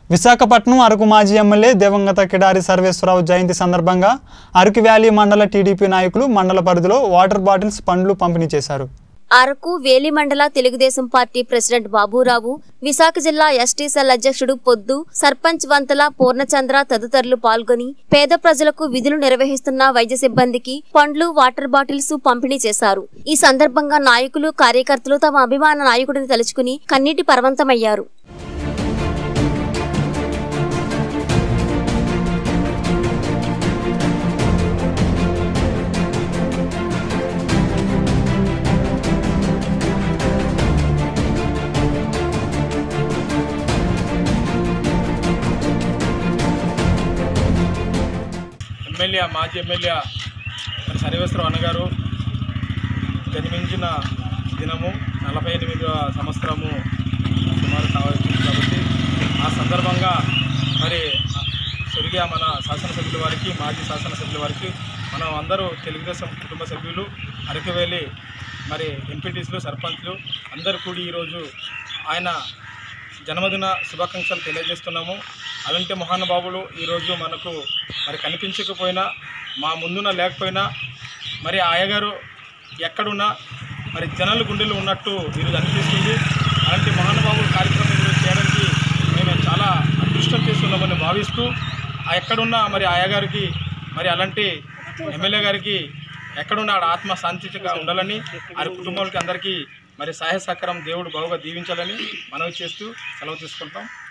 విశాఖపట్నం అరకు మాజీ ఎమ్మెల్యే దివంగత కిడారి సర్వేశ్వరరావు జయంతి సందర్భంగా అరకు వ్యాలీ మండల టీడీపీ నాయకులు మండల పరిధిలో వాటర్ బాటిల్స్ పండ్లు పంపిణీ చేశారు అరకు వేలి మండల తెలుగుదేశం పార్టీ ప్రెసిడెంట్ బాబురావు విశాఖ జిల్లా ఎస్టీ సెల్ అధ్యక్షుడు పొద్దు సర్పంచ్ వంతల పూర్ణచంద్ర తదితరులు పాల్గొని పేద ప్రజలకు విధులు నిర్వహిస్తున్న వైద్య సిబ్బందికి పండ్లు వాటర్ బాటిల్స్ పంపిణీ చేశారు ఈ సందర్భంగా నాయకులు కార్యకర్తలు తమ అభిమాన నాయకుడిని తలుచుకుని కన్నీటి పర్వంతమయ్యారు ఎమ్మెల్యే మాజీ ఎమ్మెల్యే మరి సర్వేశ్వరరావు అన్నగారు జన్మించిన దినము నలభై ఎనిమిదవ సంవత్సరము సుమారు కావచ్చు కాబట్టి ఆ సందర్భంగా మరి స్వర్గీయ మన శాసనసభ్యుల వారికి మాజీ శాసనసభ్యుల వారికి మనం అందరూ తెలుగుదేశం కుటుంబ సభ్యులు అరకువేలి మరి ఎంపీటీసీలు సర్పంచ్లు అందరూ కూడి ఈరోజు ఆయన జన్మదిన శుభాకాంక్షలు తెలియజేస్తున్నాము అలాంటి మహానుభావులు ఈరోజు మనకు మరి కనిపించకపోయినా మా ముందున లేకపోయినా మరి ఆయగారు ఎక్కడున్నా మరి జనాల గుండెలు ఉన్నట్టు ఈరోజు అనిపిస్తుంది అలాంటి మహానుభావులు కార్యక్రమం ఈరోజు చేయడానికి మేము చాలా అదృష్టం చేస్తున్నామని భావిస్తూ ఆ ఎక్కడున్నా మరి ఆయగారికి మరి అలాంటి ఎమ్మెల్యే గారికి ఎక్కడున్న ఆడ ఆత్మ శాంతిగా ఉండాలని వారి కుటుంబాలకి అందరికీ మరి సహాయ సహకారం దేవుడు బాగుగా దీవించాలని మనవి చేస్తూ సెలవు తీసుకుంటాం